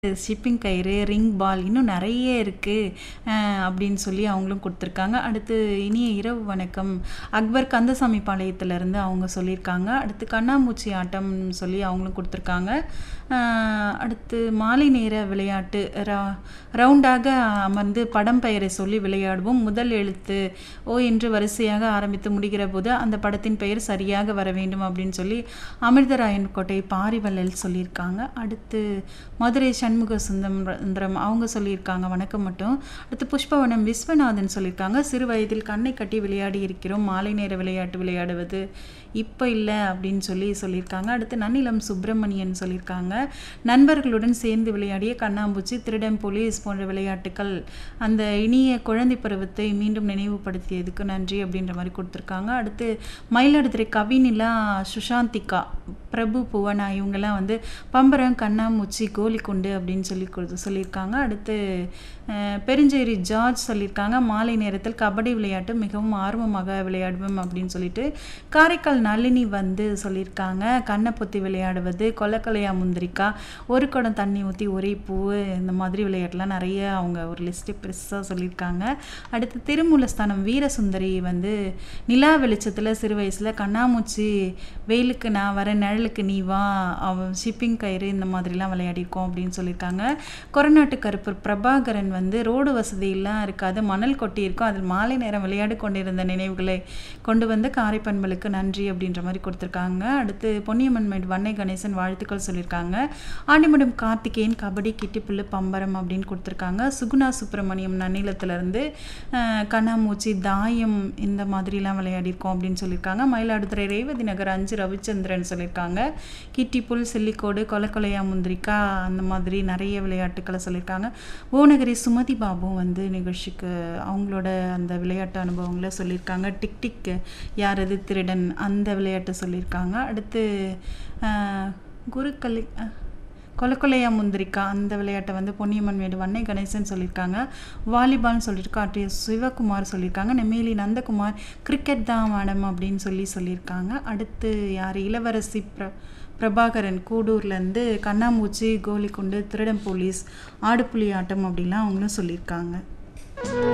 Shipping கயிறு, ring ball இன்னும் நெறைய இருக்கு. அ அப்படின்னு சொல்லி அவங்களும் குடுத்துருக்காங்க. அடுத்து இனிய இரவு வணக்கம். அக்பர் கந்தசாமி பாளையத்திலருந்து அவங்க சொல்லியிருக்காங்க. அடுத்து கண்ணாமூச்சி ஆட்டம் சொல்லி அவங்களும் குடுத்துருக்காங்க. அ அடுத்து மாலை நேர விளையாட்டு ர ரவுண்டாக அமர்ந்து படம் பெயரை சொல்லி விளையாடுவோம். முதல் எழுத்து ஓ என்று வரிசையாக ஆரம்பித்து முடிகிறபோது அந்த படத்தின் பெயர் சரியாக வர வேண்டும் அப்படின்னு சொல்லி அமிர்தராயன் கோட்டை பாரிவள்ளல் சொல்லியிருக்காங்க. அடுத்து மதுரை சண்முக சுந்தரம் அவங்க சொல்லியிருக்காங்க வணக்கம் மட்டும். அடுத்து புஷ்பவனம் விஸ்வநாதன் சொல்லியிருக்காங்க. சிறு வயதில் கண்ணை கட்டி விளையாடி இருக்கிறோம். மாலை நேர விளையாட்டு விளையாடுவது இப்ப இல்ல அப்படின்னு சொல்லி சொல்லியிருக்காங்க. அடுத்து நன்னிலம் சுப்பிரமணியன் சொல்லியிருக்காங்க. நண்பர்களுடன் சேர்ந்து விளையாடிய கண்ணாம்பூச்சி, திருடன் போலீஸ் போன்ற விளையாட்டுக்கள் அந்த இனிய குழந்தை பருவத்தை மீண்டும் நினைவுபடுத்தியதுக்கு நன்றி அப்படின்ற மாரி குடுத்துருக்காங்க. அடுத்து மயிலாடுதுறை கவினிலா, சுஷாந்திகா, பிரபு புவனா இவங்கலாம் வந்து பம்பரம், கண்ணாமூச்சி, கோலிக்குண்டு அப்படின்னு சொல்லி குடுத்து சொல்லியிருக்காங்க. அடுத்து அ பெருஞ்சேரி ஜார்ஜ் சொல்லியிருக்காங்க. மாலை நேரத்தில் கபடி விளையாட்டு மிகவும் ஆர்வமாக விளையாடுவோம் அப்படின்னு சொல்லிட்டு. காரைக்கால் நளினி வந்து சொல்லியிருக்காங்க. கண்ண பொத்தி விளையாடுவது, கொல்லக்கொல்லையா முந்திரிக்கா, ஒரு குடம் தண்ணி ஊத்தி ஒரே பூவு இந்த மாதிரி விளையாட்டுலாம் நெறைய அவங்க ஒரு லிஸ்ட்டு பெருசா சொல்லியிருக்காங்க. அடுத்து திருமூலஸ்தானம் வீரசுந்தரி வந்து நிலா வெளிச்சத்தில சிறு வயசுல கண்ணாமூச்சி, வெயிலுக்கு நான் வரேன் நிழலுக்கு நீ வா, அவ ஷிப்பிங் கயிறு இந்த மாதிரிலாம் விளையாடியிருக்கோம் அப்படின்னு சொல்லியிருக்காங்க. கொரநாட்டு கருப்பர் பிரபாகரன் வந்து ரோடு வசதிலாம் இருக்காது. மணல் கொட்டியிருக்கும். அதில் மாலை நேரம் விளையாடி கொண்டிருந்த நினைவுகளை கொண்டு வந்த காரைப்பண்பலுக்கு நன்றி அப்படின்ற மாரி குடுத்துருக்காங்க. அடுத்து பொன்னியம்மன்மேடு வன்னை கணேசன் வாழ்த்துக்கள் சொல்லியிருக்காங்க. ஆண்டிமடம் கார்த்திகேயன் கபடி, கிட்டிப்புல்லு, பம்பரம் அப்படின்னு குடுத்துருக்காங்க. சுகுணா சுப்பிரமணியம் நன்னிலத்திலருந்து அ கண்ணாமூச்சி, தாயம் இந்த மாதிரிலாம் விளையாடியிருக்கோம் அப்படின்னு சொல்லியிருக்காங்க. மயிலாடுதுறை ரேவதி நகர் அஞ்சு ரவிச்சந்திரன் சொல்லியிருக்காங்க. கிட்டிப்புல், சில்லிக்கோடு, கொல்லக்கொல்லையா முந்திரிக்கா அந்த மாதிரி நெறைய விளையாட்டுக்கள சொல்லியிருக்காங்க. புவனகிரி சுமதி பாபு வந்து நிகழ்ச்சிக்கு அவங்களோட அந்த விளையாட்டு அனுபவங்கள சொல்லியிருக்காங்க. டிக் டிக் யாரது திருடன் அந்த விளையாட்டு சொல்லியிருக்காங்க. அடுத்து அ குருக்கலி அ கொல்லக்கொல்லையா முந்திரிக்கா அந்த விளையாட்ட வந்து பொன்னியம்மன்மேடு வன்னை கணேசன் சொல்லியிருக்காங்க. வாலிபால்னு சொல்லிட்டு காட்டிய சிவகுமார் சொல்லியிருக்காங்க. நெம்மேலி நந்தகுமார் கிரிக்கெட் தான் மேடம் அப்படின்னு சொல்லி சொல்லியிருக்காங்க. அடுத்து யாரு இளவரசி பிர பிரபாகரன் கூடூர்லேருந்து கண்ணாமூச்சி, கோலிக்குண்டு, திருடன் போலீஸ், ஆடுபுலி ஆட்டம் அப்படின்லாம் அவங்களும் சொல்லியிருக்காங்க.